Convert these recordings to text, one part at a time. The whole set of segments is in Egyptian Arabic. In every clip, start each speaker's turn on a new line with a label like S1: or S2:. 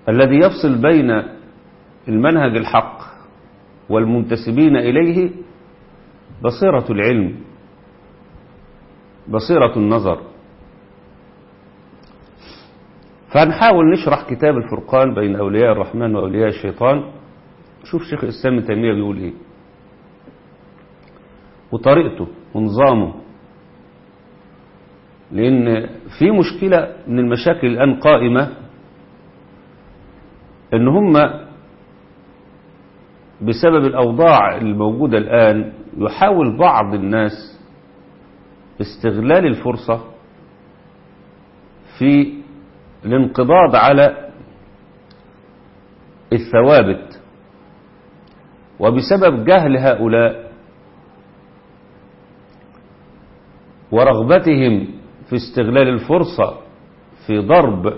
S1: الذي يفصل بين المنهج الحق والمنتسبين إليه بصيرة العلم بصيرة النظر فهنحاول نشرح كتاب الفرقان بين أولياء الرحمن وأولياء الشيطان شوف شيخ الإسلام ابن تيمية بيقول إيه وطريقته ونظامه لأن في مشكلة من المشاكل الآن قائمة إن هم بسبب الأوضاع الموجودة الآن يحاول بعض الناس استغلال الفرصة في الانقضاض على الثوابت وبسبب جهل هؤلاء ورغبتهم في استغلال الفرصة في ضرب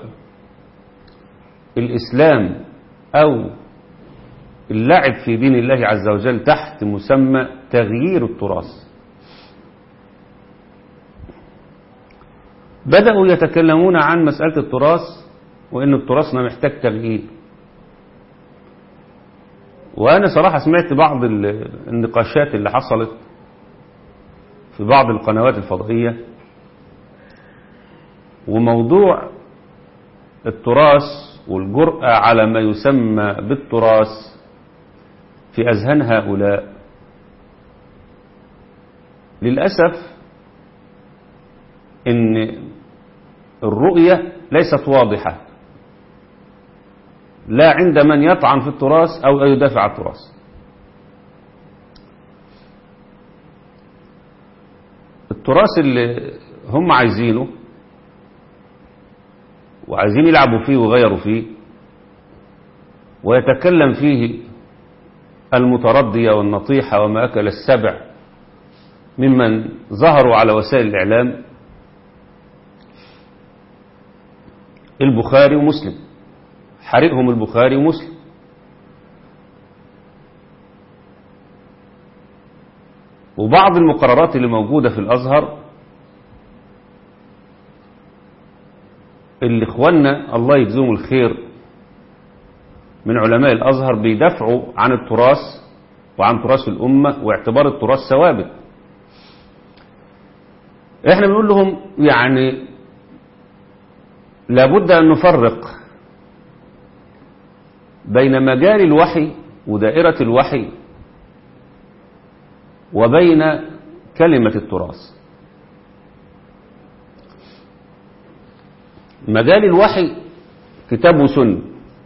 S1: الإسلام أو اللعب في دين الله عز وجل تحت مسمى تغيير التراث بدأوا يتكلمون عن مسألة التراث وإن التراثنا محتاج تغيير وأنا صراحة سمعت بعض النقاشات اللي حصلت في بعض القنوات الفضائية وموضوع التراث والجرأة على ما يسمى بالتراث في أذهان هؤلاء للأسف إن الرؤية ليست واضحة لا عند من يطعن في التراث أو يدافع عن التراث التراث اللي هم عايزينه وعايزين يلعبوا فيه ويغيروا فيه ويتكلم فيه المتردية والنطيحة وما أكل السبع ممن ظهروا على وسائل الإعلام البخاري ومسلم حرقهم البخاري ومسلم وبعض المقررات اللي موجودة في الأزهر اللي اخواننا الله يجزيهم الخير من علماء الأزهر بيدافعوا عن التراث وعن تراث الأمة واعتبار التراث ثوابت احنا بنقول لهم يعني لابد أن نفرق بين مجال الوحي ودائرة الوحي وبين كلمة التراث مجال الوحي كتاب وسنة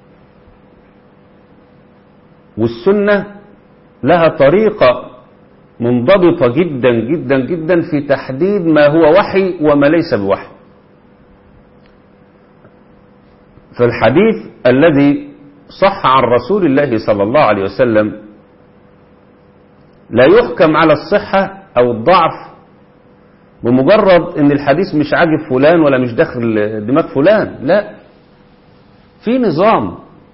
S1: والسنة لها طريقة منضبطة جدا جدا جدا في تحديد ما هو وحي وما ليس بوحي فالحديث الذي صح عن رسول الله صلى الله عليه وسلم لا يحكم على الصحة أو الضعف بمجرد ان الحديث مش عاجب فلان ولا مش داخل دماغ فلان لا في نظام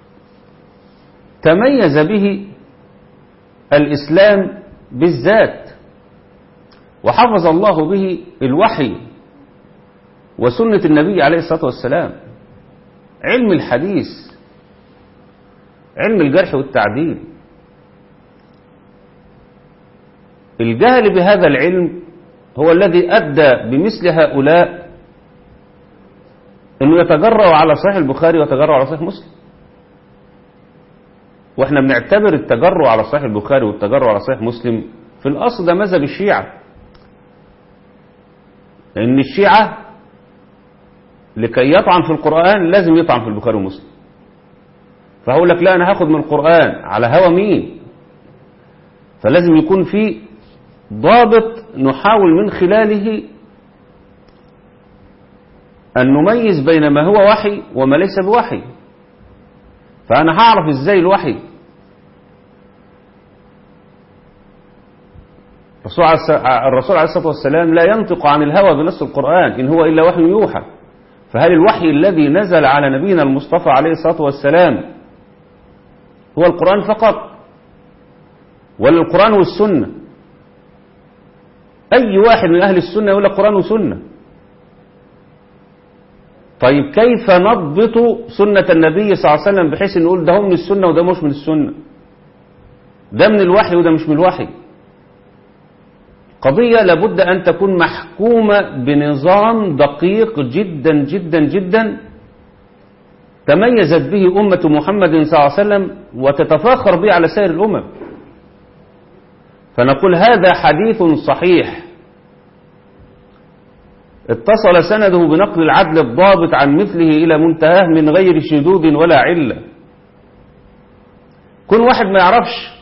S1: تميز به الإسلام بالذات وحفظ الله به الوحي وسنة النبي عليه الصلاة والسلام علم الحديث علم الجرح والتعديل الجهل بهذا العلم هو الذي أدى بمثل هؤلاء أنه يتجرأ على صحيح البخاري ويتجرأ على صحيح مسلم واحنا بنعتبر التجرؤ على صحيح البخاري والتجرؤ على صحيح مسلم في الأصل ده مذهب الشيعة لأن الشيعة لكي يطعن في القرآن لازم يطعن في البخاري ومسلم فهقول لك لا أنا هاخد من القرآن على هوى مين فلازم يكون في ضابط نحاول من خلاله أن نميز بين ما هو وحي وما ليس بوحي فأنا هعرف إزاي الوحي الرسول عليه الصلاة والسلام لا ينطق عن الهوى بنص القرآن إن هو إلا وحي يوحى فهل الوحي الذي نزل على نبينا المصطفى عليه الصلاة والسلام هو القرآن فقط ولا القرآن والسنة أي واحد من أهل السنة يقول لك قرآن وسنة طيب كيف نضبط سنة النبي صلى الله عليه وسلم بحيث نقول ده هو من السنة وده مش من السنة ده من الوحي وده مش من الوحي قضية لابد أن تكون محكومة بنظام دقيق جدا جدا جدا تميزت به أمة محمد صلى الله عليه وسلم وتتفاخر به على سائر الأمم فنقول هذا حديث صحيح اتصل سنده بنقل العدل الضابط عن مثله إلى منتهاه من غير شذوذ ولا علة كل واحد ما يعرفش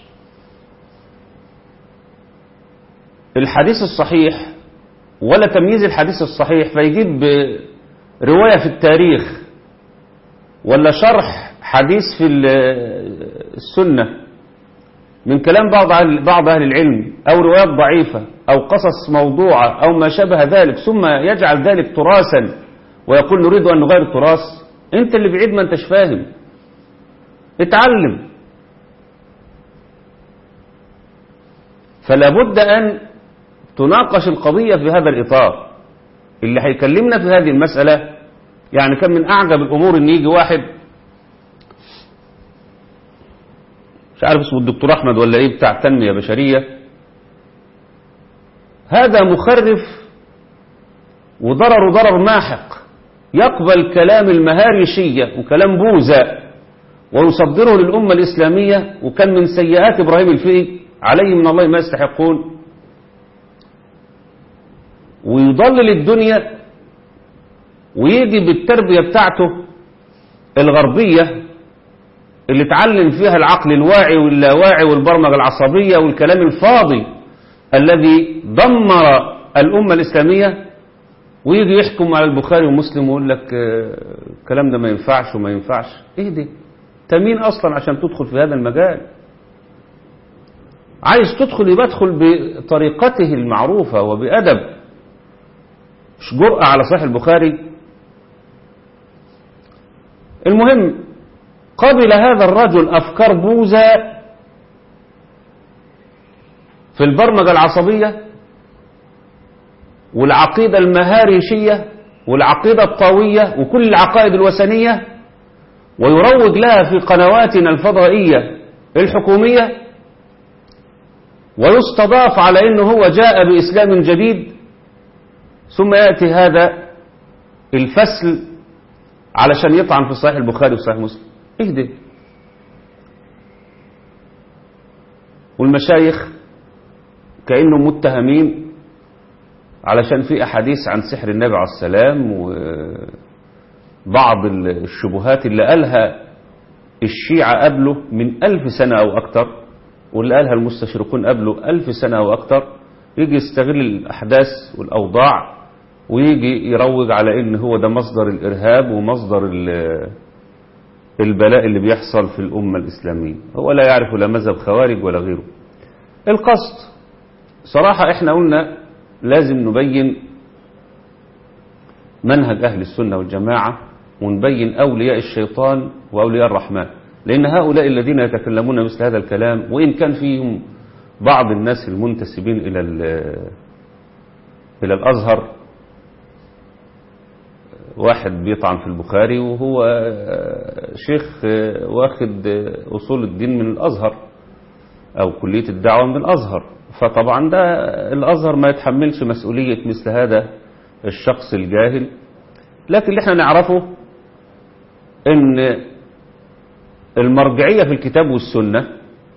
S1: الحديث الصحيح ولا تمييز الحديث الصحيح فيجيب رواية في التاريخ ولا شرح حديث في السنة من كلام بعض بعض أهل العلم أو روايات ضعيفة أو قصص موضوعة أو ما شابه ذلك ثم يجعل ذلك تراثا ويقول نريد أن نغير التراث أنت اللي بعيد ما أنتش فاهم اتعلم فلا بد أن تناقش القضية في هذا الإطار اللي هيكلمنا في هذه المسألة يعني كان من أعجب الأمور أن يجي واحد مش عارف اسمه الدكتور أحمد ولا إيه بتاع تنمية بشرية هذا مخرف وضرر ضرر ماحق يقبل كلام المهارشية وكلام بوذا ويصدره للأمة الإسلامية وكان من سيئات إبراهيم الفقي عليه من الله ما يستحقون ويضلل الدنيا ويجي بالتربية بتاعته الغربية اللي اتعلم فيها العقل الواعي واللاواعي والبرمجة العصبية والكلام الفاضي الذي دمر الأمة الإسلامية ويجي يحكم على البخاري ومسلم ويقول لك الكلام ده ما ينفعش وما ينفعش ايه ده انت مين اصلا عشان تدخل في هذا المجال عايز تدخل يبقى ادخل بطريقته المعروفة وبأدب مش جرأة على صحيح البخاري المهم قبل هذا الرجل أفكار بوذا في البرمجة العصبية والعقيدة المهارشية والعقيدة الطاوية وكل العقائد الوثنية ويروج لها في قنواتنا الفضائية الحكومية ويستضاف على أنه هو جاء بإسلام جديد ثم يأتي هذا الفصل علشان يطعن في صحيح البخاري وصحيح مسلم اهدي والمشايخ كأنهم متهمين علشان في أحاديث عن سحر النبي عليه السلام وبعض الشبهات اللي قالها الشيعة قبله من ألف سنة أو أكتر واللي قالها المستشرقون قبله ألف سنة أو أكتر يجي يستغل الأحداث والأوضاع ويجي يروج على إن هو ده مصدر الإرهاب ومصدر البلاء اللي بيحصل في الأمة الإسلامية هو لا يعرف لا مذهب خوارج ولا غيره القصد صراحة احنا قلنا لازم نبين منهج أهل السنة والجماعة ونبين أولياء الشيطان وأولياء الرحمن لأن هؤلاء الذين يتكلمون مثل هذا الكلام وإن كان فيهم بعض الناس المنتسبين إلى إلى الأزهر واحد بيطعن في البخاري وهو شيخ واخد أصول الدين من الأزهر أو كلية الدعوة من الأزهر فطبعا ده الأزهر ما يتحملش مسؤولية مثل هذا الشخص الجاهل لكن اللي احنا نعرفه ان المرجعية في الكتاب والسنة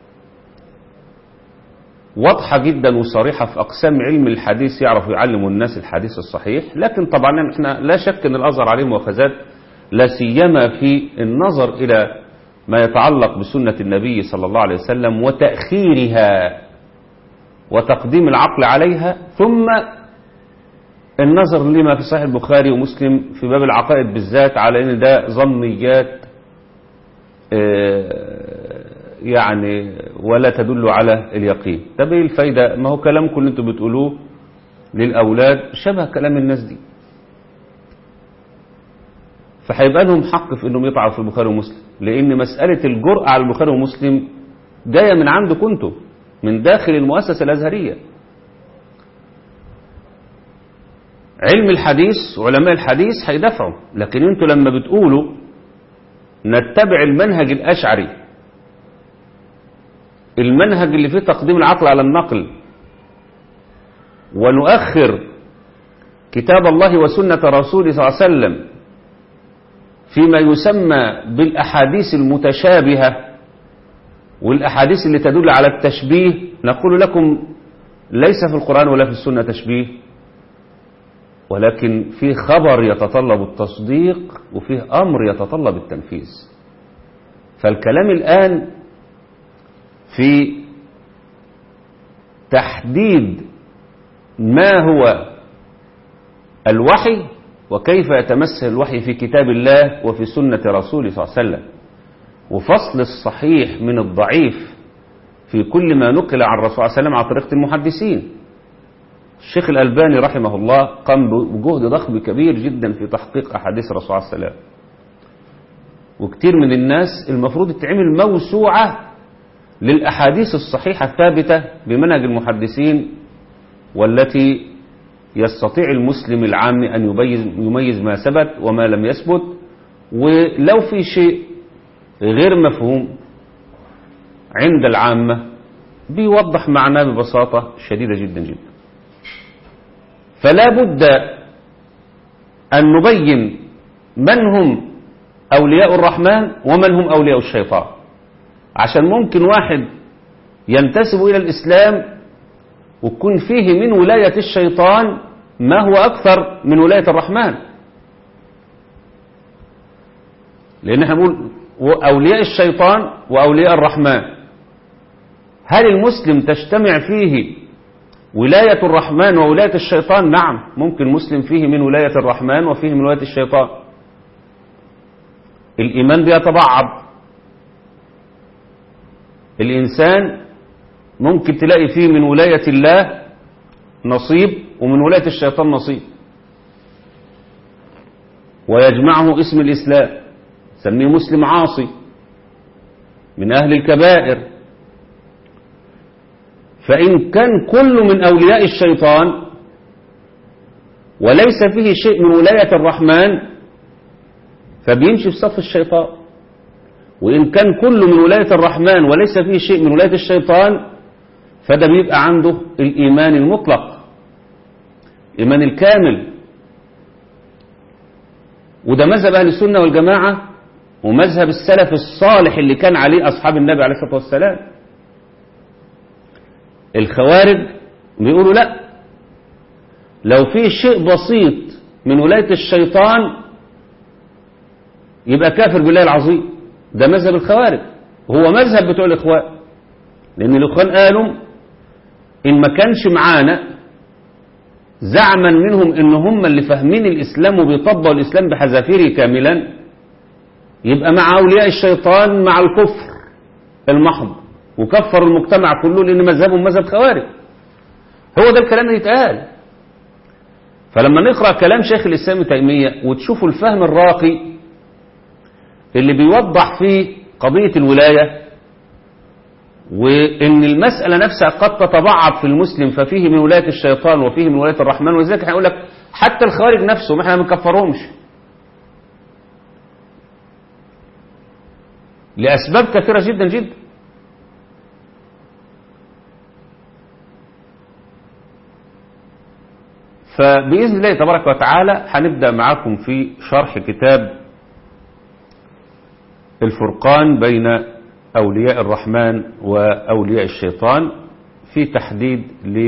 S1: واضحة جدا وصريحة في أقسام علم الحديث يعرفوا يعلموا الناس الحديث الصحيح لكن طبعا احنا لا شك ان الأزهر عليه مؤاخذات لا سيما في النظر إلى ما يتعلق بسنة النبي صلى الله عليه وسلم وتأخيرها وتقديم العقل عليها ثم النظر لما في صحيح البخاري ومسلم في باب العقائد بالذات على ان ده ظنيات يعني ولا تدل على اليقين طب ايه الفايده ما هو كلامكم اللي انتم بتقولوه للاولاد شبه كلام الناس دي فهيبقى لهم حق في انهم يطعنوا في البخاري ومسلم لان مساله الجرأه على البخاري ومسلم جايه من عندكم انتم من داخل المؤسسه الازهريه علم الحديث وعلماء الحديث هيدافعوا لكن انتوا لما بتقولوا نتبع المنهج الأشعري المنهج اللي فيه تقديم العقل على النقل ونؤخر كتاب الله وسنة رسوله صلى الله عليه وسلم فيما يسمى بالأحاديث المتشابهة والأحاديث اللي تدل على التشبيه نقول لكم ليس في القرآن ولا في السنة تشبيه ولكن في خبر يتطلب التصديق وفيه أمر يتطلب التنفيذ فالكلام الآن في تحديد ما هو الوحي وكيف يتمثل الوحي في كتاب الله وفي سنة رسوله صلى الله عليه وسلم وفصل الصحيح من الضعيف في كل ما نقل عن الرسول صلى الله عليه وسلم على طريقة المحدثين الشيخ الألباني رحمه الله قام بجهد ضخم كبير جدا في تحقيق أحاديث الرسول عليه السلام وكتير من الناس المفروض تعمل موسوعة للأحاديث الصحيحة الثابتة بمنهج المحدثين والتي يستطيع المسلم العام أن يميز, يميز ما ثبت وما لم يثبت ولو في شيء غير مفهوم عند العامة بيوضح معناه ببساطة شديدة جدا جدا فلا بد أن نبين من هم أولياء الرحمن ومن هم أولياء الشيطان عشان ممكن واحد ينتسب إلى الإسلام ويكون فيه من ولاية الشيطان ما هو أكثر من ولاية الرحمن لأن احنا نقول أولياء الشيطان وأولياء الرحمن هل المسلم تجتمع فيه ولاية الرحمن وولاية الشيطان نعم ممكن مسلم فيه من ولاية الرحمن وفيه من ولاية الشيطان الإيمان بيتبعض الإنسان ممكن تلاقي فيه من ولاية الله نصيب ومن ولاية الشيطان نصيب ويجمعه اسم الإسلام سميه مسلم عاصي من أهل الكبائر فإن كان كل من أولياء الشيطان وليس فيه شيء من ولاية الرحمن فبيمشي في صف الشيطان وإن كان كل من ولاية الرحمن وليس فيه شيء من ولاية الشيطان فده بيبقى عنده الإيمان المطلق الإيمان الكامل وده مذهب أهل السنة والجماعة ومذهب السلف الصالح اللي كان عليه أصحاب النبي عليه الصلاة والسلام الخوارج بيقولوا لا لو في شيء بسيط من ولاية الشيطان يبقى كافر بالله العظيم ده مذهب الخوارج هو مذهب بتوع الإخوان لأن الإخوان قالوا إن ما كانش معانا زعما منهم إن هم اللي فاهمين الإسلام وبيطبقوا الإسلام بحذافيره كاملا يبقى مع أولياء الشيطان مع الكفر المحض وكفر المجتمع كله لأن مذهبهم مذهب خوارج هو ده الكلام اللي يتقال فلما نقرأ كلام شيخ الإسلام تيمية وتشوفوا الفهم الراقي اللي بيوضح فيه قضية الولاية وإن المسألة نفسها قد تتبعض في المسلم ففيه من ولاية الشيطان وفيه من ولاية الرحمن ولذلك هيقول لك حتى الخوارج نفسهم احنا ما بنكفرهمش لأسباب كثيرة جدا جدا فبإذن الله تبارك وتعالى هنبدأ معاكم في شرح كتاب الفرقان بين أولياء الرحمن وأولياء الشيطان في تحديد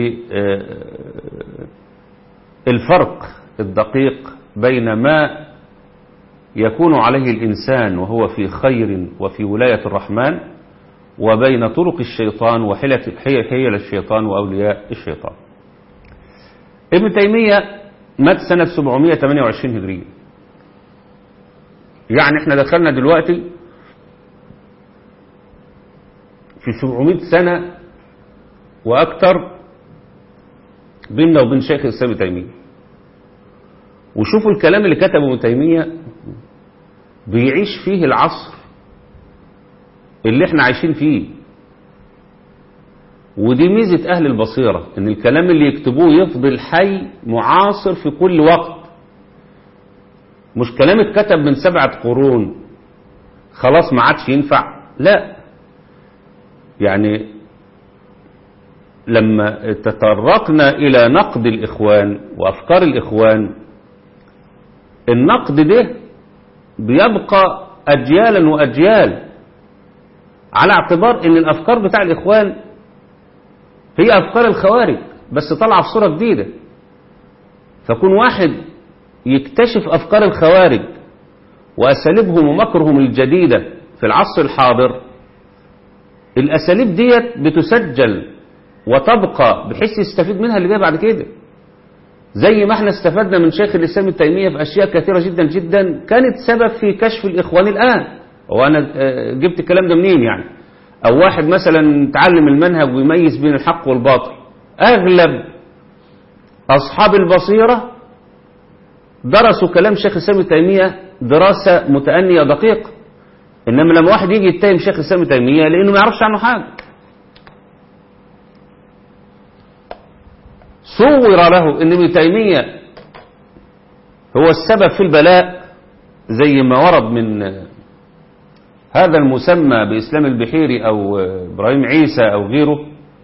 S1: للفرق الدقيق بين ما يكون عليه الإنسان وهو في خير وفي ولاية الرحمن وبين طرق الشيطان وحيل الشيطان وأولياء الشيطان ابن تيمية مات سنة 728 هجرية يعني احنا دخلنا دلوقتي في 700 سنة وأكثر بيننا وبين شيخ الإسلام تيمية وشوفوا الكلام اللي كتبه ابن تيمية بيعيش فيه العصر اللي احنا عايشين فيه ودي ميزة أهل البصيرة إن الكلام اللي يكتبوه يفضل حي معاصر في كل وقت مش كلام اتكتب من سبعة قرون خلاص ما عادش ينفع لا يعني لما تطرقنا إلى نقد الإخوان وأفكار الإخوان النقد ده بيبقى أجيالا وأجيال على اعتبار ان الأفكار بتاع الإخوان هي أفكار الخوارج بس طالعة في صورة جديدة فكون واحد يكتشف أفكار الخوارج وأساليبهم ومكرهم الجديدة في العصر الحاضر الأساليب ديت بتسجل وتبقى بحيث يستفيد منها اللي جاي بعد كده زي ما احنا استفدنا من شيخ الإسلام التيمية في أشياء كثيرة جدا جدا كانت سبب في كشف الإخوان الآن وأنا جبت الكلام ده منين يعني أو واحد مثلا تعلم المنهج ويميز بين الحق والباطل أغلب أصحاب البصيرة درسوا كلام شيخ الإسلام التيمية دراسة متأنية دقيقة إنما لما واحد يجي يتهم شيخ الإسلام التيمية لأنه ما يعرفش عنه حاجة صور له ان ابن تيمية هو السبب في البلاء زي ما ورد من هذا المسمى بإسلام البحيري أو إبراهيم عيسى أو غيره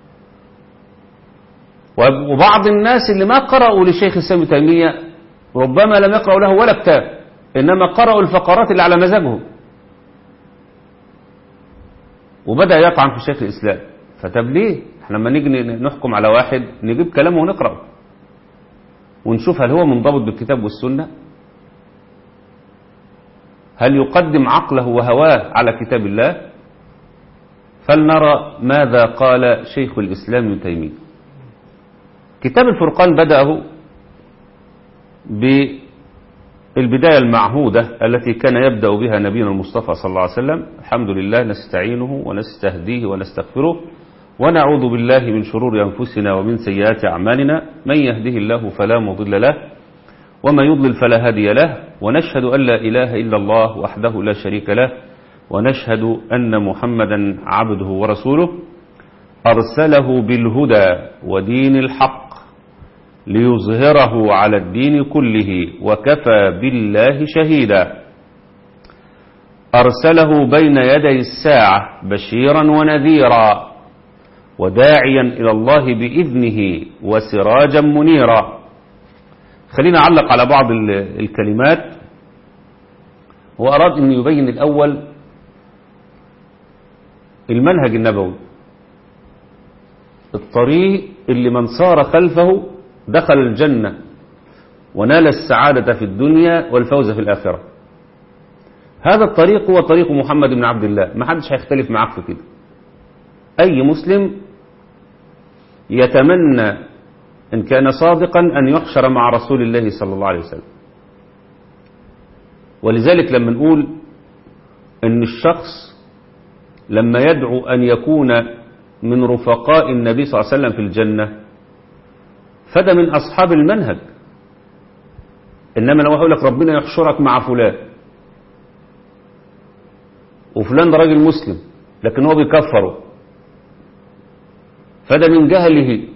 S1: وبعض الناس اللي ما قرأوا لشيخ الإسلام ابن تيمية ربما لم يقرأوا له ولا كتاب إنما قرأوا الفقرات اللي على مزاجهم وبدأ يطعن في شيخ الإسلام فطب ليه احنا لما نيجي نحكم على واحد نجيب كلامه ونقرأه ونشوف هل هو منضبط بالكتاب والسنة هل يقدم عقله وهواه على كتاب الله فلنرى ماذا قال شيخ الإسلام ابن تيمية كتاب الفرقان بدأه بالبداية المعهودة التي كان يبدأ بها نبينا المصطفى صلى الله عليه وسلم الحمد لله نستعينه ونستهديه ونستغفره ونعوذ بالله من شرور أنفسنا ومن سيئات أعمالنا من يهده الله فلا مضل له وما يضلل فلا هادي له ونشهد أن لا إله إلا الله وحده لا شريك له ونشهد أن محمدا عبده ورسوله أرسله بالهدى ودين الحق ليظهره على الدين كله وكفى بالله شهيدا أرسله بين يدي الساعة بشيرا ونذيرا وداعيا إلى الله بإذنه وسراجا منيرا خلينا أعلق على بعض الكلمات وأراد أن يبين الأول المنهج النبوي الطريق اللي من صار خلفه دخل الجنة ونال السعادة في الدنيا والفوز في الآخرة هذا الطريق هو طريق محمد بن عبد الله ما حدش هيختلف معاك في كده أي مسلم يتمنى إن كان صادقا أن يحشر مع رسول الله صلى الله عليه وسلم ولذلك لما نقول أن الشخص لما يدعو أن يكون من رفقاء النبي صلى الله عليه وسلم في الجنة فده من أصحاب المنهج إنما لو أقول لك ربنا يحشرك مع فلان وفلان ده راجل مسلم لكن هو بيكفره فده من جهله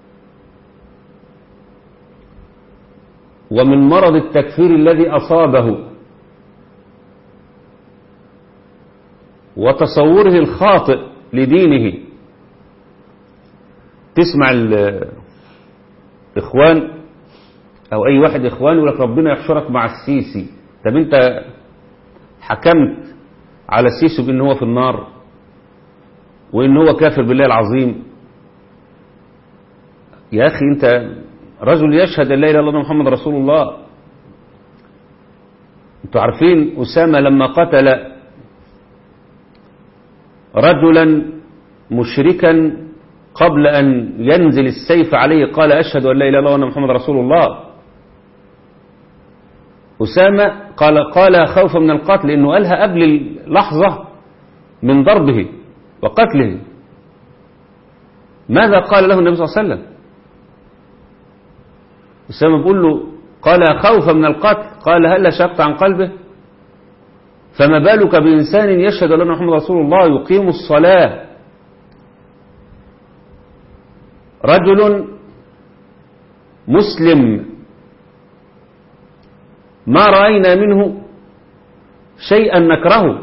S1: ومن مرض التكفير الذي أصابه وتصوره الخاطئ لدينه تسمع الإخوان أو أي واحد إخوان يقول لك ربنا يحشرك مع السيسي طب أنت حكمت على السيسي بأن هو في النار وأن هو كافر بالله العظيم يا أخي أنت رجل يشهد أن لا إله إلا الله محمد رسول الله أنتوا عارفين أسامة لما قتل رجلا مشركا قبل أن ينزل السيف عليه قال أشهد أن لا إله إلا الله وأن محمد رسول الله أسامة قال قال خوفا من القتل لأنه قالها قبل لحظة من ضربه وقتله ماذا قال له النبي صلى الله عليه وسلم أسامة بيقول له قال خوفا من القتل قال هل شقت عن قلبه فما بالك بإنسان يشهد أن محمد رسول الله يقيم الصلاة رجل مسلم ما رأينا منه شيئا نكرهه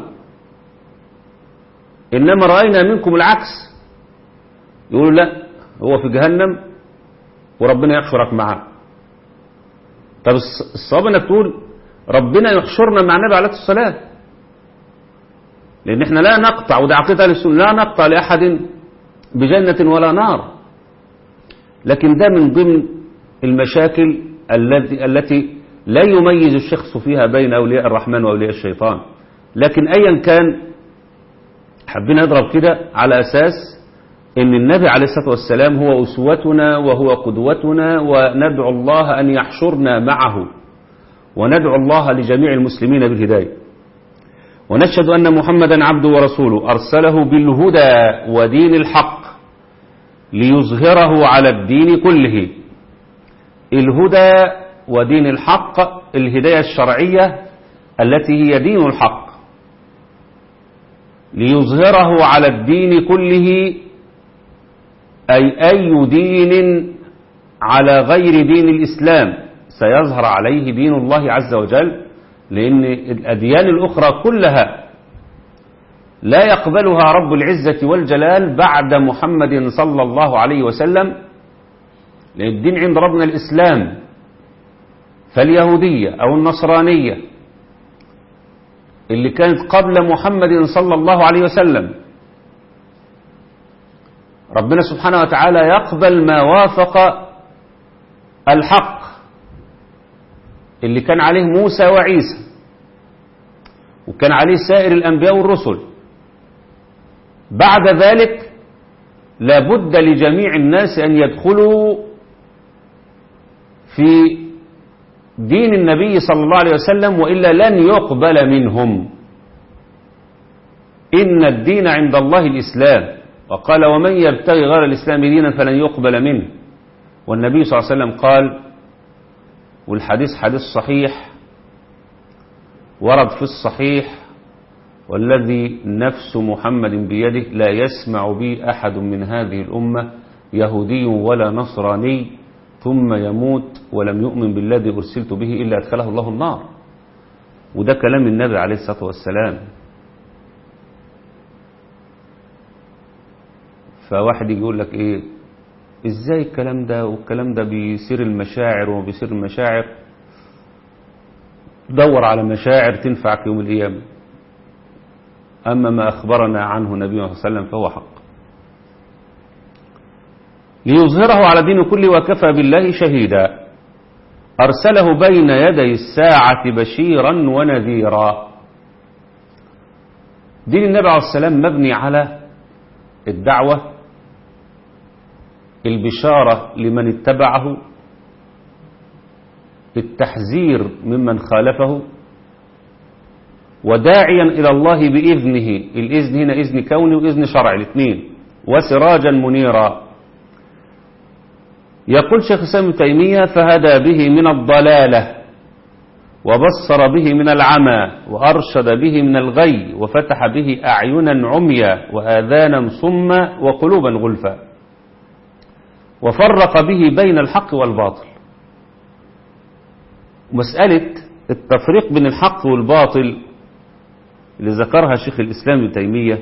S1: إنما رأينا منكم العكس يقولوا لا هو في جهنم وربنا يحشرك معاه طب الصواب انك تقول ربنا يحشرنا مع النبي عليه الصلاة والسلام لأن احنا لا نقطع وده عقيدة أهل السنة لا نقطع لأحد بجنة ولا نار لكن ده من ضمن المشاكل التي التي لا يميز الشخص فيها بين أولياء الرحمن وأولياء الشيطان لكن أيا كان حبينا نضرب كده على أساس ان النبي عليه الصلاة والسلام هو أسوتنا وهو قدوتنا وندعو الله أن يحشرنا معه وندعو الله لجميع المسلمين بالهداية ونشهد أن محمدا عبده ورسوله أرسله بالهدى ودين الحق ليظهره على الدين كله الهدى ودين الحق الهداية الشرعية التي هي دين الحق ليظهره على الدين كله أي أي دين على غير دين الإسلام سيظهر عليه دين الله عز وجل لأن الأديان الأخرى كلها لا يقبلها رب العزة والجلال بعد محمد صلى الله عليه وسلم لأن الدين عند ربنا الإسلام فاليهودية أو النصرانية اللي كانت قبل محمد صلى الله عليه وسلم ربنا سبحانه وتعالى يقبل ما وافق الحق اللي كان عليه موسى وعيسى وكان عليه سائر الأنبياء والرسل بعد ذلك لابد لجميع الناس أن يدخلوا في دين النبي صلى الله عليه وسلم وإلا لن يقبل منهم إن الدين عند الله الإسلام وقال ومن يبتغي غير الإسلام دينا فلن يقبل منه والنبي صلى الله عليه وسلم قال والحديث حديث صحيح ورد في الصحيح والذي نفس محمد بيده لا يسمع بي أحد من هذه الأمة يهودي ولا نصراني ثم يموت ولم يؤمن بالذي أرسلت به إلا أدخله الله النار وده كلام النبي عليه الصلاة والسلام فواحد يجي يقول لك ايه ازاي الكلام ده والكلام ده بيصير المشاعر وما بيصير المشاعر دور على مشاعر تنفعك يوم القيامة أما ما أخبرنا عنه النبي صلى الله عليه وسلم فهو حق ليظهره على دين كله وكفى بالله شهيدا أرسله بين يدي الساعة بشيرا ونذيرا دين النبي عليه السلام مبني على الدعوة البشارة لمن اتبعه التحذير ممن خالفه وداعيا إلى الله بإذنه الإذن هنا إذن كوني وإذن شرعي الاثنين وسراجا منيرا يقول شيخ سام تيمية فهدى به من الضلالة وبصر به من العمى وأرشد به من الغي وفتح به أعينا عميا وآذانا صما وقلوبا غلفا وفرق به بين الحق والباطل مسألة التفريق بين الحق والباطل اللي ذكرها شيخ الإسلام ابن تيمية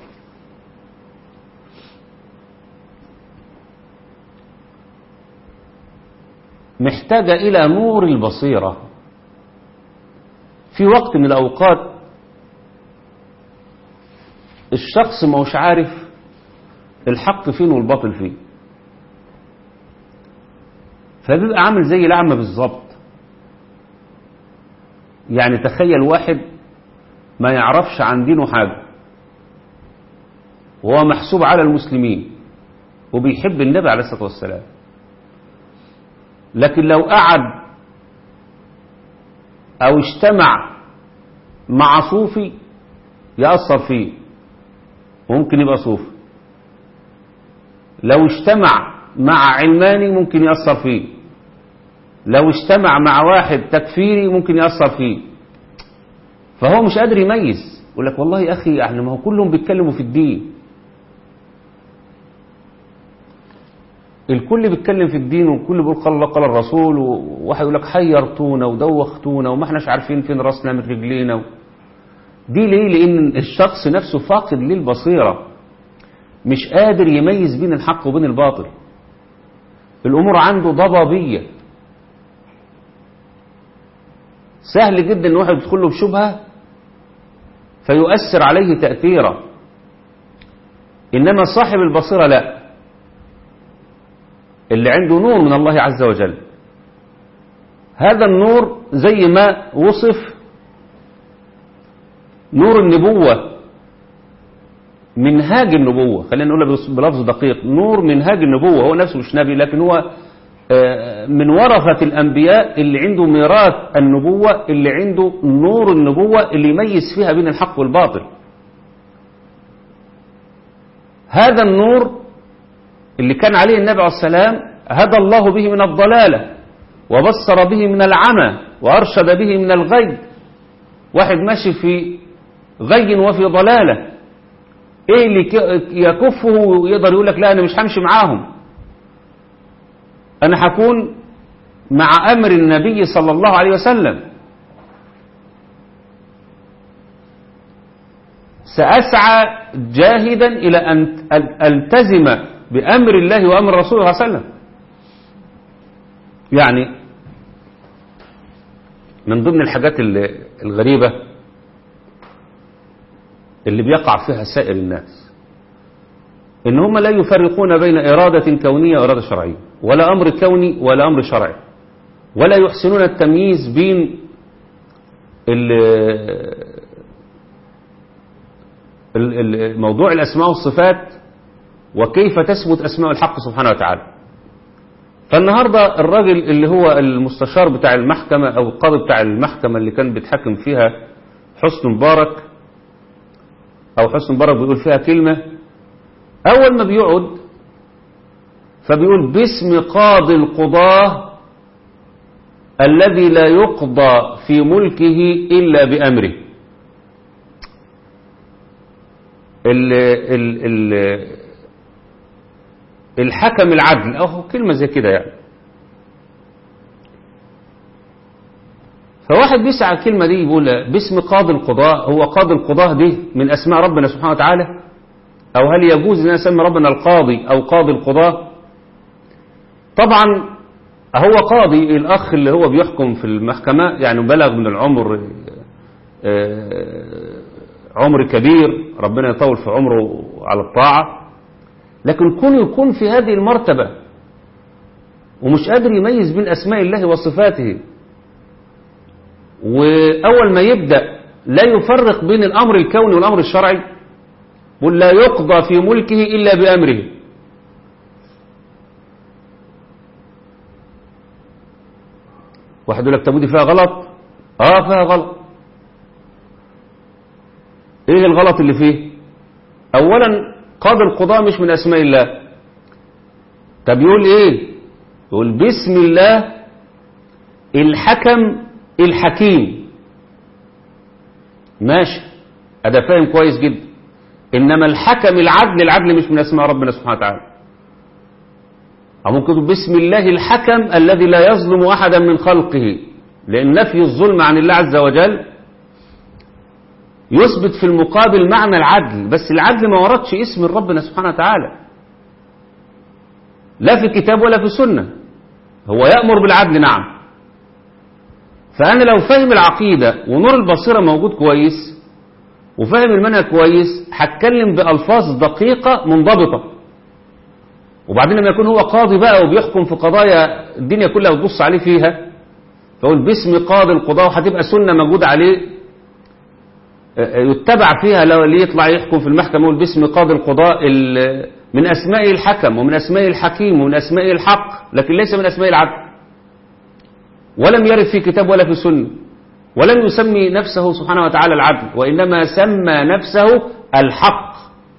S1: محتاجة إلى نور البصيرة في وقت من الأوقات الشخص ما هوش عارف الحق فين والباطل فين فبيبقى عامل زي الأعمى بالظبط يعني تخيل واحد ما يعرفش عن دينه حاجة وهو محسوب على المسلمين وبيحب النبي عليه الصلاة والسلام لكن لو قعد أو اجتمع مع صوفي يأثر فيه ممكن يبقى صوفي لو اجتمع مع علماني ممكن يأثر فيه لو اجتمع مع واحد تكفيري ممكن يأثر فيه فهو مش قادر يميز يقول لك والله يا أخي يعني ما هو كلهم بيتكلموا في الدين الكل بيتكلم في الدين والكل بيقول قال الله قال الرسول وواحد يقول لك حيرتونا ودوختونا وما احناش عارفين فين راسنا من رجلينا و... دي ليه لان الشخص نفسه فاقد للبصيرة مش قادر يميز بين الحق وبين الباطل الامور عنده ضبابية سهل جدا ان واحد يدخل له بشبهة فيؤثر عليه تأثيرا انما صاحب البصيرة لا اللي عنده نور من الله عز وجل هذا النور زي ما وصف نور النبوة منهاج النبوة خلينا نقولها بلفظ دقيق نور منهاج النبوة هو نفسه مش نبي لكن هو من ورثة الأنبياء اللي عنده ميراث النبوة اللي عنده نور النبوة اللي يميز فيها بين الحق والباطل هذا النور اللي كان عليه النبي عليه السلام هدى الله به من الضلالة وبصر به من العمى وأرشد به من الغي واحد ماشي في غي وفي ضلالة ايه اللي يكفه ويقدر يقول لك لا انا مش همشي معاهم انا هكون مع امر النبي صلى الله عليه وسلم سأسعى جاهدا إلى أن ألتزم بأمر الله وأمر رسوله صلى الله عليه وسلم يعني من ضمن الحاجات الغريبة اللي بيقع فيها سائر الناس إن هم لا يفرقون بين إرادة كونية وإرادة شرعية ولا أمر كوني ولا أمر شرعي ولا يحسنون التمييز بين موضوع الأسماء والصفات وكيف تثبت أسماء الحق سبحانه وتعالى فالنهاردة الراجل اللي هو المستشار بتاع المحكمة أو القاضي بتاع المحكمة اللي كان بيتحكم فيها حسن مبارك أو حسن مبارك بيقول فيها كلمة أول ما بيقعد فبيقول باسم قاضي القضاة الذي لا يقضى في ملكه إلا بأمره ال ال ال الحكم العدل أو كلمة زي كده يعني فواحد بيسعى الكلمة دي يقول باسم قاضي القضاء هو قاضي القضاء دي من أسماء ربنا سبحانه وتعالى أو هل يجوز أن نسمي ربنا القاضي أو قاضي القضاء طبعا هو قاضي الأخ اللي هو بيحكم في المحكمة يعني بلغ من العمر عمر كبير ربنا يطول في عمره على الطاعة لكن كونه يكون في هذه المرتبة ومش قادر يميز بين أسماء الله وصفاته وأول ما يبدأ لا يفرق بين الأمر الكوني والأمر الشرعي قل لا يقضى في ملكه إلا بأمره واحد يقول لك طب دي فيها غلط اه فيها غلط ايه الغلط اللي فيه اولا قاضي القضاء مش من اسماء الله طب يقول ايه يقول بسم الله الحكم الحكيم ماشي ادا فاهم كويس جدا انما الحكم العدل العدل مش من اسماء ربنا سبحانه وتعالى أو ممكن تقول بسم الله الحكم الذي لا يظلم أحدا من خلقه لأن نفي الظلم عن الله عز وجل يثبت في المقابل معنى العدل بس العدل ما وردش اسم ربنا سبحانه وتعالى لا في كتاب ولا في سنة هو يأمر بالعدل نعم فأنا لو فهم العقيدة ونور البصيرة موجود كويس وفهم المنهج كويس هتكلم بألفاظ دقيقة منضبطة وبعدين لما يكون هو قاضي بقى وبيحكم في قضايا الدنيا كلها وتبص عليه فيها فقول باسم قاضي القضاء وهتبقى سنة موجودة عليه يتبع فيها لو اللي يطلع يحكم في المحكمة يقول باسم قاضي القضاء من أسماء الحكم ومن أسماء الحكيم ومن أسماء الحق لكن ليس من أسماء العدل ولم يرد في كتاب ولا في سنة ولم يسمي نفسه سبحانه وتعالى العدل وإنما سمى نفسه الحق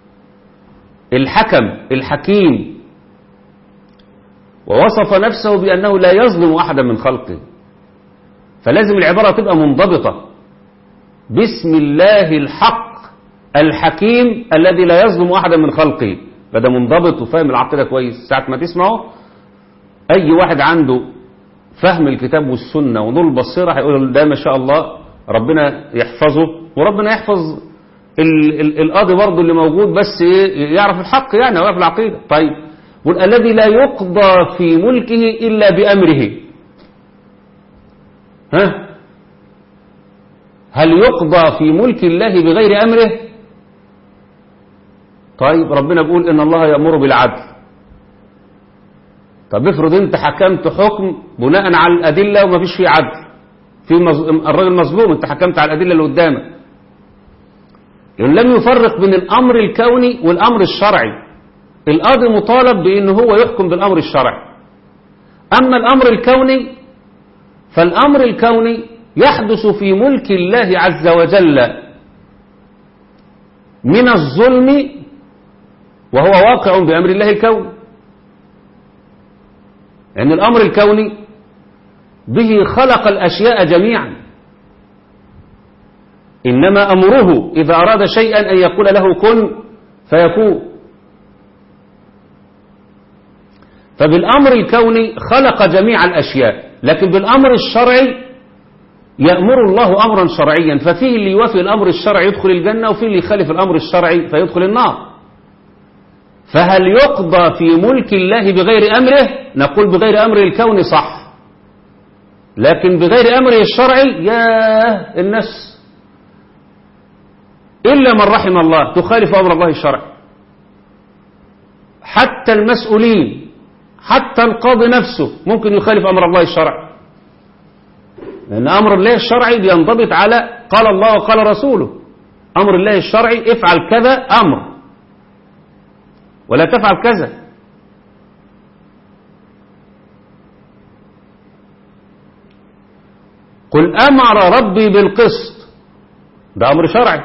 S1: الحكم الحكيم ووصف نفسه بأنه لا يظلم أحدا من خلقه فلازم العبارة تبقى منضبطة بسم الله الحق الحكيم الذي لا يظلم أحدا من خلقه فده منضبط وفاهم العقيدة كويس ساعة ما تسمعه أي واحد عنده فهم الكتاب والسنة ونور البصيرة هيقول ده ما شاء الله ربنا يحفظه وربنا يحفظ ال ال القاضي برضه اللي موجود بس إيه يعرف الحق يعني ويعرف العقيدة طيب والذي لا يقضى في ملكه إلا بأمره ها هل يقضى في ملك الله بغير أمره طيب ربنا بيقول إن الله يأمر بالعدل طب افرض انت حكمت حكم بناء على الأدلة وما فيش فيه عدل في مز... الراجل مظلوم انت حكمت على الأدلة اللي قدامك لأنه لم يفرق بين الأمر الكوني والأمر الشرعي القاضي مطالب بأن هو يحكم بالأمر الشرعي أما الأمر الكوني فالأمر الكوني يحدث في ملك الله عز وجل من الظلم وهو واقع بأمر الله الكوني لأن يعني الأمر الكوني به خلق الأشياء جميعا إنما أمره إذا أراد شيئا أن يقول له كن فيكون فبالأمر الكوني خلق جميع الأشياء لكن بالأمر الشرعي يأمر الله أمرا شرعيا ففيه اللي يوافق الأمر الشرعي يدخل الجنة وفيه اللي يخالف الأمر الشرعي فيدخل النار فهل يقضى في ملك الله بغير أمره نقول بغير أمره الكوني صح لكن بغير أمره الشرعي يا الناس إلا من رحم الله تخالف أمر الله الشرعي حتى المسؤولين حتى القاضي نفسه ممكن يخالف أمر الله الشرعي لأن أمر الله الشرعي بينضبط على قال الله وقال رسوله أمر الله الشرعي افعل كذا أمر ولا تفعل كذا قل أمر ربي بالقسط ده أمر شرعي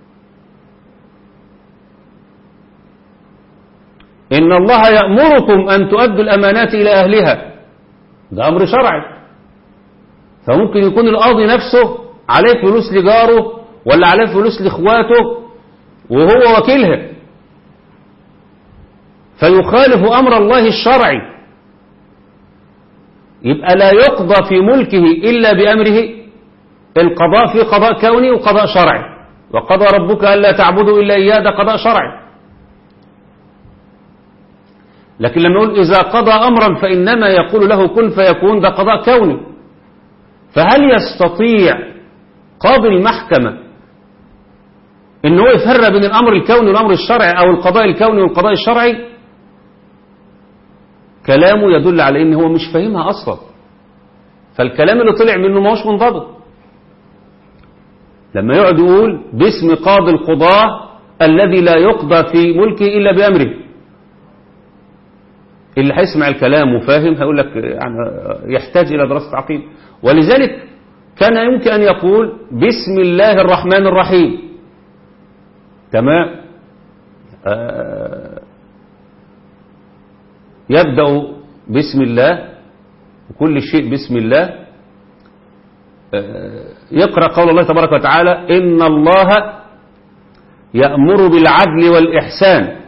S1: إن الله يأمركم أن تؤدوا الأمانات إلى أهلها ده أمر شرعي فممكن يكون القاضي نفسه عليه فلوس لجاره ولا عليه فلوس لإخواته وهو وكيلها فيخالف أمر الله الشرعي يبقى لا يقضى في ملكه إلا بأمره القضاء في قضاء كوني وقضاء شرعي وقضى ربك ألا تعبدوا إلا إياه ده قضاء شرعي لكن لما يقول إذا قضى أمرا فإنما يقول له كن فيكون ده قضاء كوني فهل يستطيع قاضي المحكمة إن هو يفرق بين الأمر الكوني والأمر الشرعي أو القضاء الكوني والقضاء الشرعي كلامه يدل على إن هو مش فاهمها أصلا فالكلام اللي طلع منه ما هوش منضبط لما يقعد يقول باسم قاضي القضاة الذي لا يقضى في ملكه إلا بأمره اللي هيسمع الكلام وفاهم هيقول لك يعني يحتاج إلى دراسة عقيدة ولذلك كان يمكن أن يقول بسم الله الرحمن الرحيم تمام آه يبدأ بسم الله وكل شيء بسم الله آه يقرأ قول الله تبارك وتعالى إن الله يأمر بالعدل والإحسان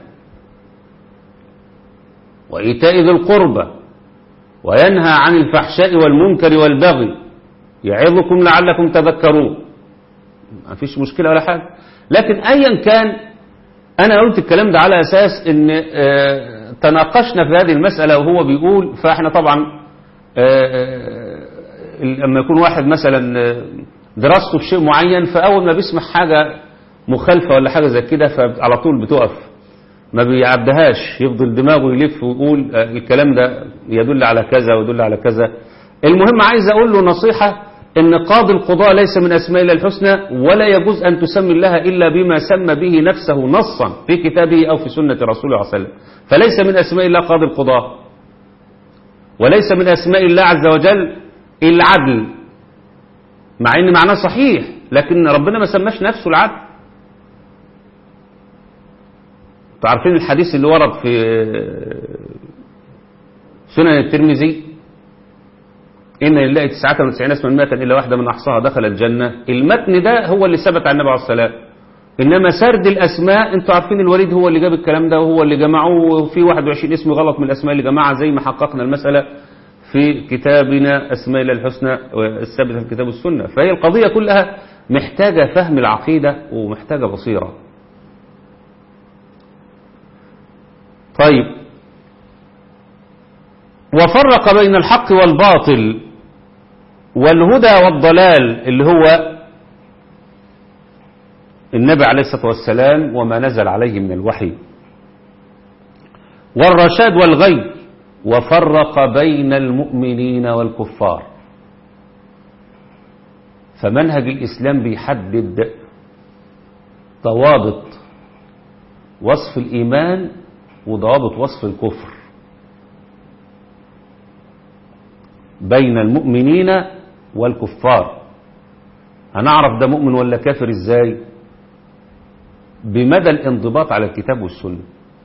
S1: وإيتاء ذي القربى وينهى عن الفحشاء والمنكر والبغي يعظكم لعلكم تذكرون ما فيش مشكلة ولا حاجة لكن أيا كان أنا قلت الكلام ده على أساس أن آه تناقشنا في هذه المسألة وهو بيقول فإحنا طبعا آه لما يكون واحد مثلا دراسته في شيء معين فأول ما بيسمع حاجة مخالفة ولا حاجة زي كده فعلى طول بتقف ما بيعدهاش يفضل دماغه يلف ويقول الكلام ده يدل على كذا ويدل على كذا المهم عايز أقول له نصيحة ان قاضي القضاء ليس من أسماء الله الحسنى ولا يجوز أن تسمي الله إلا بما سمى به نفسه نصا في كتابه أو في سنة رسوله صلى الله عليه وسلم فليس من أسماء الله قاضي القضاء وليس من أسماء الله عز وجل العدل مع ان معناه صحيح لكن ربنا ما سماش نفسه العدل عارفين الحديث اللي ورد في سنن الترمذي إن لله تسعة وتسعين اسما مئة إلا واحدة من أحصاها دخل الجنة المتن ده هو اللي ثبت عن النبي عليه الصلاة إنما سرد الأسماء أنتوا عارفين الوليد هو اللي جاب الكلام ده وهو اللي جمعه وفي 21 اسم غلط من الأسماء اللي جمعها زي ما حققنا المسألة في كتابنا أسماء الله الحسنى الثابتة في الكتاب والسنة فهي القضية كلها محتاجة فهم العقيدة ومحتاجة بصيرة طيب وفرق بين الحق والباطل والهدى والضلال اللي هو النبي عليه الصلاة والسلام وما نزل عليه من الوحي والرشاد والغي وفرق بين المؤمنين والكفار فمنهج الإسلام بيحدد ضوابط وصف الإيمان وضوابط وصف الكفر بين المؤمنين والكفار هنعرف ده مؤمن ولا كافر ازاي بمدى الانضباط على الكتاب والسنة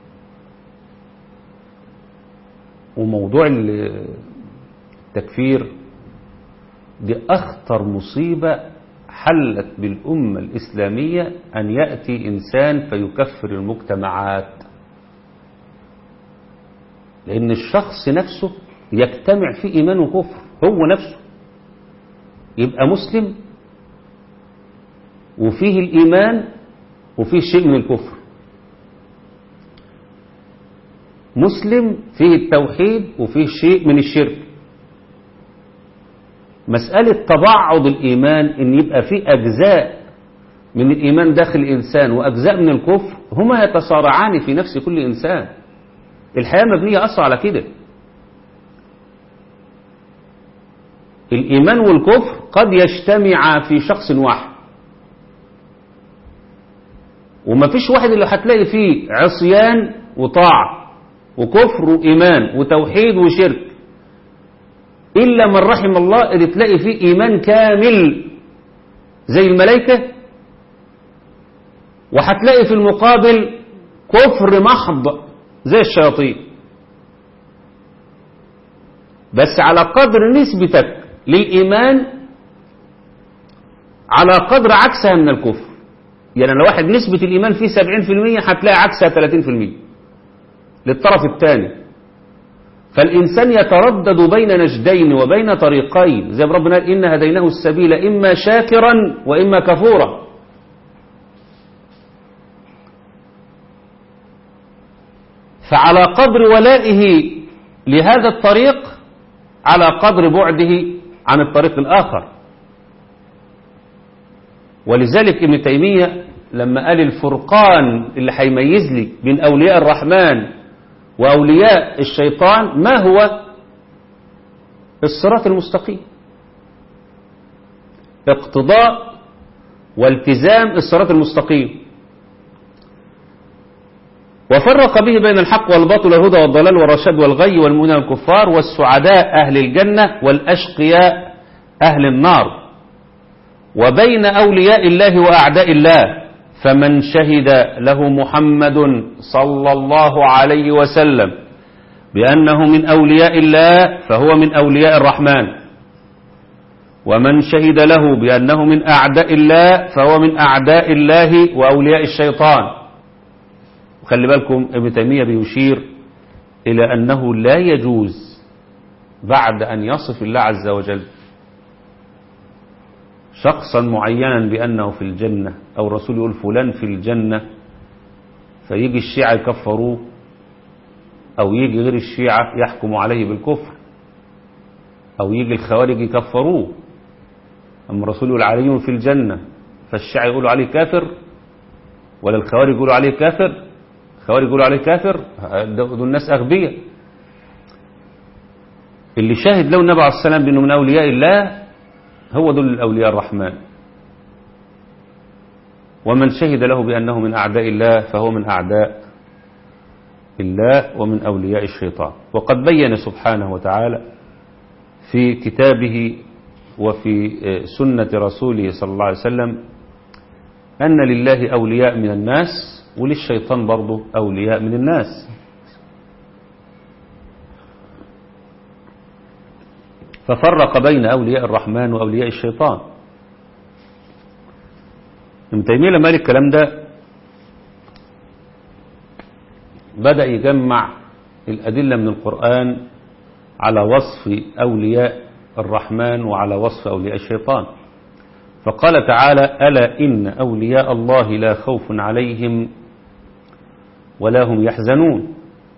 S1: وموضوع التكفير دي أخطر مصيبة حلت بالأمة الإسلامية أن يأتي إنسان فيكفر المجتمعات لأن الشخص نفسه يجتمع في إيمان وكفر هو نفسه يبقى مسلم وفيه الإيمان وفيه شيء من الكفر مسلم فيه التوحيد وفيه شيء من الشرك مسألة تبعض الإيمان إن يبقى فيه أجزاء من الإيمان داخل الإنسان وأجزاء من الكفر هما يتصارعان في نفس كل إنسان الحياة مبنية أصلا على كده الإيمان والكفر قد يجتمعا في شخص واحد وما فيش واحد اللي هتلاقي فيه عصيان وطاعة وكفر وإيمان وتوحيد وشرك إلا من رحم الله اللي تلاقي فيه إيمان كامل زي الملائكة وهتلاقي في المقابل كفر محض زي الشياطين بس على قدر نسبتك للإيمان على قدر عكسها من الكفر يعني لو واحد نسبة الإيمان فيه 70% هتلاقي عكسها 30% للطرف الثاني فالإنسان يتردد بين نجدين وبين طريقين زي ما ربنا قال إن هديناه السبيل إما شاكرا وإما كفورا فعلى قدر ولائه لهذا الطريق على قدر بعده عن الطريق الآخر ولذلك ابن تيمية لما قال الفرقان اللي هيميز لي بين أولياء الرحمن وأولياء الشيطان ما هو الصراط المستقيم اقتضاء والتزام الصراط المستقيم وفرق به بين الحق والباطل والهدى والضلال والرشاد والغي والمؤمنين والكفار والسعداء أهل الجنة والأشقياء أهل النار وبين أولياء الله وأعداء الله فمن شهد له محمد صلى الله عليه وسلم بأنه من أولياء الله فهو من أولياء الرحمن ومن شهد له بأنه من أعداء الله فهو من أعداء الله وأولياء الشيطان وخلي بالكم ابن تيمية بيشير إلى أنه لا يجوز بعد أن يصف الله عز وجل شخصا معينا بأنه في الجنة أو الرسول يقول فلان في الجنة فيجي الشيعة يكفروه أو يجي غير الشيعة يحكموا عليه بالكفر أو يجي الخوارج يكفروه أما الرسول يقول علي في الجنة فالشيعة يقولوا عليه كافر ولا الخوارج يقولوا عليه كافر الخوارج يقولوا عليه كافر دول الناس أغبياء اللي شاهد له النبي عليه الصلاة والسلام بأنه من أولياء الله هو دول الأولياء الرحمن ومن شهد له بأنه من أعداء الله فهو من أعداء الله ومن أولياء الشيطان وقد بين سبحانه وتعالى في كتابه وفي سنة رسوله صلى الله عليه وسلم أن لله أولياء من الناس وللشيطان برضه أولياء من الناس ففرق بين أولياء الرحمن وأولياء الشيطان ابن تيمية لما قال الكلام ده بدأ يجمع الأدلة من القرآن على وصف أولياء الرحمن وعلى وصف أولياء الشيطان فقال تعالى ألا إن أولياء الله لا خوف عليهم ولا هم يحزنون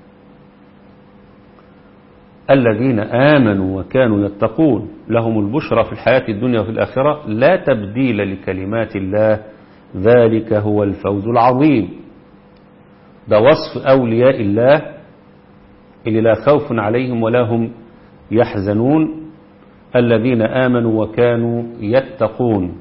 S1: الذين آمنوا وكانوا يتقون لهم البشرى في الحياة الدنيا وفي الآخرة لا تبديل لكلمات الله ذلك هو الفوز العظيم ده وصف أولياء الله اللي لا خوف عليهم ولا هم يحزنون الذين آمنوا وكانوا يتقون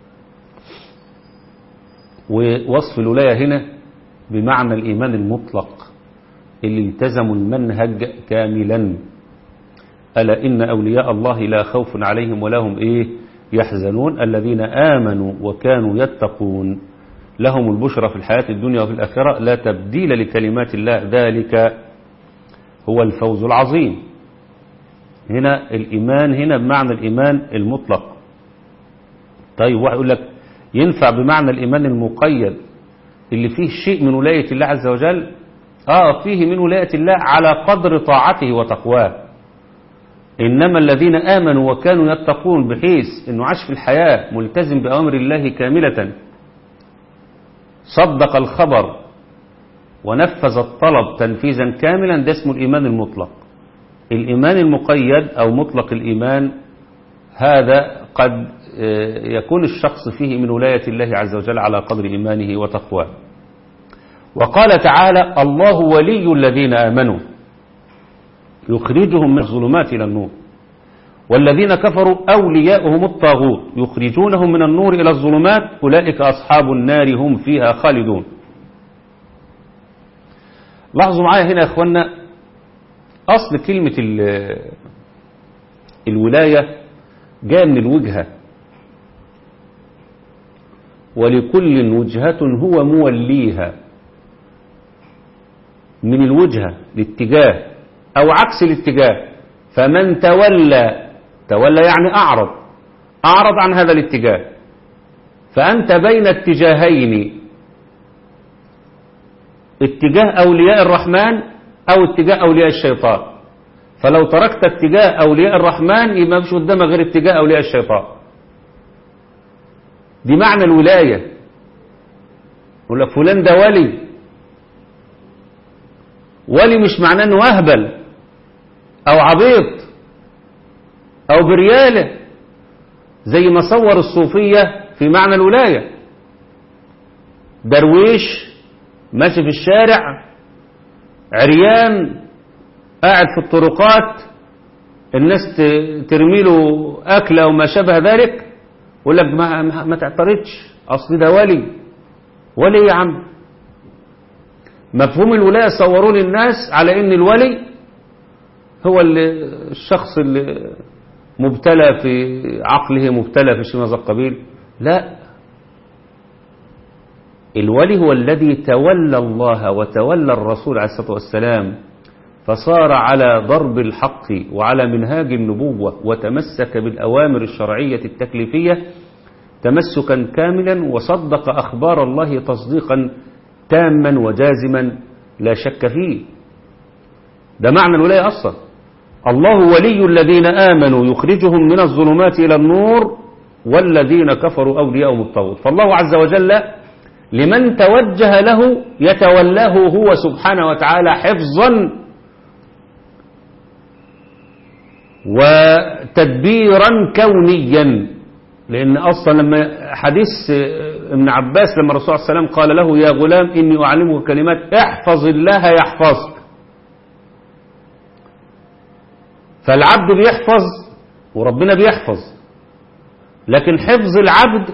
S1: ووصف الولاية هنا بمعنى الإيمان المطلق اللي التزموا المنهج كاملا ألا إن أولياء الله لا خوف عليهم ولا هم إيه يحزنون الذين آمنوا وكانوا يتقون لهم البشرى في الحياة الدنيا وفي الآخرة لا تبديل لكلمات الله ذلك هو الفوز العظيم هنا الإيمان هنا بمعنى الإيمان المطلق طيب واحد يقول لك ينفع بمعنى الإيمان المقيد اللي فيه شيء من ولاية الله عز وجل آه فيه من ولاية الله على قدر طاعته وتقواه إنما الذين آمنوا وكانوا يتقون بحيث أنه عاش في الحياة ملتزم بأمر الله كاملة صدق الخبر ونفذ الطلب تنفيذا كاملا ده اسمه الإيمان المطلق الإيمان المقيد أو مطلق الإيمان هذا قد يكون الشخص فيه من ولاية الله عز وجل على قدر إيمانه وتقواه وقال تعالى الله ولي الذين آمنوا يخرجهم من الظلمات إلى النور والذين كفروا أولياؤهم الطاغوت يخرجونهم من النور إلى الظلمات أولئك أصحاب النار هم فيها خالدون لاحظوا معايا هنا يا أخوانا أصل كلمة الولاية جاء من الوجهة ولكل وجهة هو موليها من الوجهة الاتجاه أو عكس الاتجاه فمن تولى تولى يعني أعرض أعرض عن هذا الاتجاه فأنت بين اتجاهين اتجاه أولياء الرحمن أو اتجاه أولياء الشيطان فلو تركت اتجاه أولياء الرحمن يبقى مش قدامك غير اتجاه أولياء الشيطان دي معنى الولاية يقول لك فلان ده ولي ولي مش معناه انه اهبل او عبيط او برياله زي ما صور الصوفية في معنى الولاية درويش ماشي في الشارع عريان قاعد في الطرقات الناس ترمي له أكل أو ما شابه ذلك يقول لك ما, ما تعترضش أصل ده ولي ولي يا عم مفهوم الولاية صوروا للناس على ان الولي هو اللي الشخص اللي مبتلى في عقله مبتلى في شيء من هذا القبيل لا الولي هو الذي تولى الله وتولى الرسول عليه الصلاة والسلام فصار على ضرب الحق وعلى منهاج النبوة وتمسك بالأوامر الشرعية التكليفية تمسكا كاملا وصدق أخبار الله تصديقا تاما وجازما لا شك فيه ده معنى الولاية أصلا الله ولي الذين آمنوا يخرجهم من الظلمات إلى النور والذين كفروا أولياءهم الطاغوت فالله عز وجل لمن توجه له يتولاه هو سبحانه وتعالى حفظا وتدبيرا كونيا لأن أصلا لما حديث ابن عباس لما الرسول صلى الله عليه وسلم قال له يا غلام إني أعلمك كلمات احفظ الله يحفظك فالعبد بيحفظ وربنا بيحفظ لكن حفظ العبد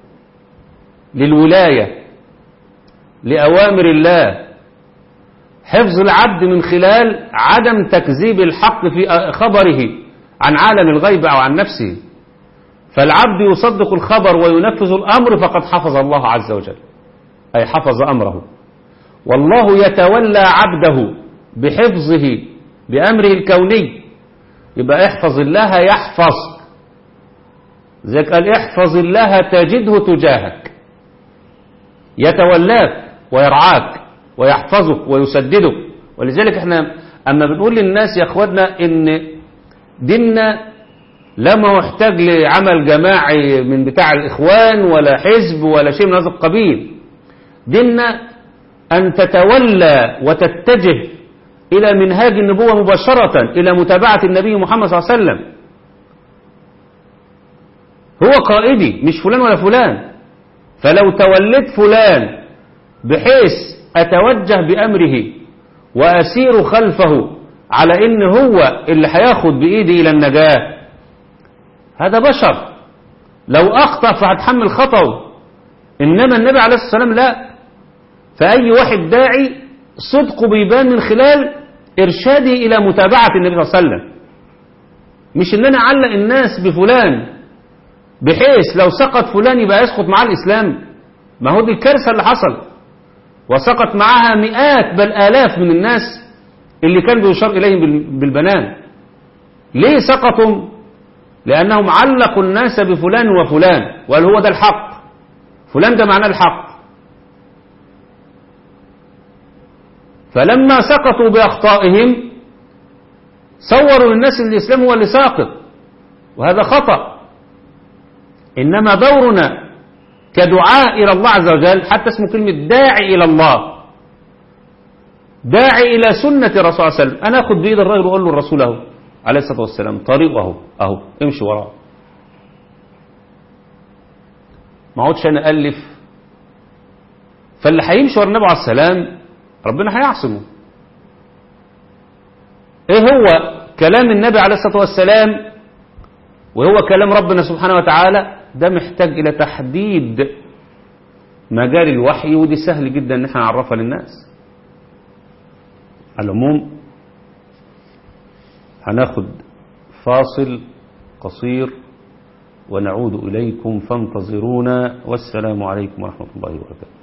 S1: للولاية لأوامر الله حفظ العبد من خلال عدم تكذيب الحق في خبره عن عالم الغيب أو عن نفسه فالعبد يصدق الخبر وينفذ الأمر فقد حفظ الله عز وجل أي حفظ أمره والله يتولى عبده بحفظه بأمره الكوني يبقى احفظ الله يحفظك ذلك قال احفظ الله تجده تجاهك يتولاك ويرعاك ويحفظك ويسددك ولذلك احنا اما بنقول للناس يا اخواتنا ان ديننا لا ما محتاج لعمل جماعي من بتاع الاخوان ولا حزب ولا شيء من هذا القبيل ديننا ان تتولى وتتجه الى منهاج النبوة مباشرة الى متابعة النبي محمد صلى الله عليه وسلم هو قائدي مش فلان ولا فلان فلو توليت فلان بحيث أتوجه بأمره وأسير خلفه على إن هو اللي هياخد بإيدي إلى النجاة هذا بشر لو أخطأ فهتحمل خطأه إنما النبي عليه الصلاة والسلام لا فأي واحد داعي صدقه بيبان من خلال إرشادي إلى متابعة النبي صلى الله عليه وسلم مش إن أنا أعلق الناس بفلان بحيث لو سقط فلان يبقى يسقط معاه الإسلام ما هو دي الكارثة اللي حصل وسقط معها مئات بل آلاف من الناس اللي كان بيشار إليهم بالبنان ليه سقطوا لأنهم علقوا الناس بفلان وفلان وقال هو ده الحق فلان ده معناه الحق فلما سقطوا بأخطائهم صوروا للناس ان الإسلام هو اللي ساقط وهذا خطأ إنما دورنا كدعاء إلى الله عز وجل حتى اسمه كلمة داعي إلى الله داعي إلى سنة الرسول صلى الله عليه وسلم أنا أخذ بإيد الرجل وأقول له الرسول أهو عليه الصلاة والسلام طريقه أهو أهو امشي وراه ما عودش أنا ألف فاللي هيمشي ورا النبي عليه السلام ربنا هيعصمه ايه هو كلام النبي عليه الصلاة والسلام وهو كلام ربنا سبحانه وتعالى ده محتاج إلى تحديد مجال الوحي ودي سهل جدا ان احنا نعرفها للناس على العموم هناخد فاصل قصير ونعود إليكم فانتظرونا والسلام عليكم ورحمة الله وبركاته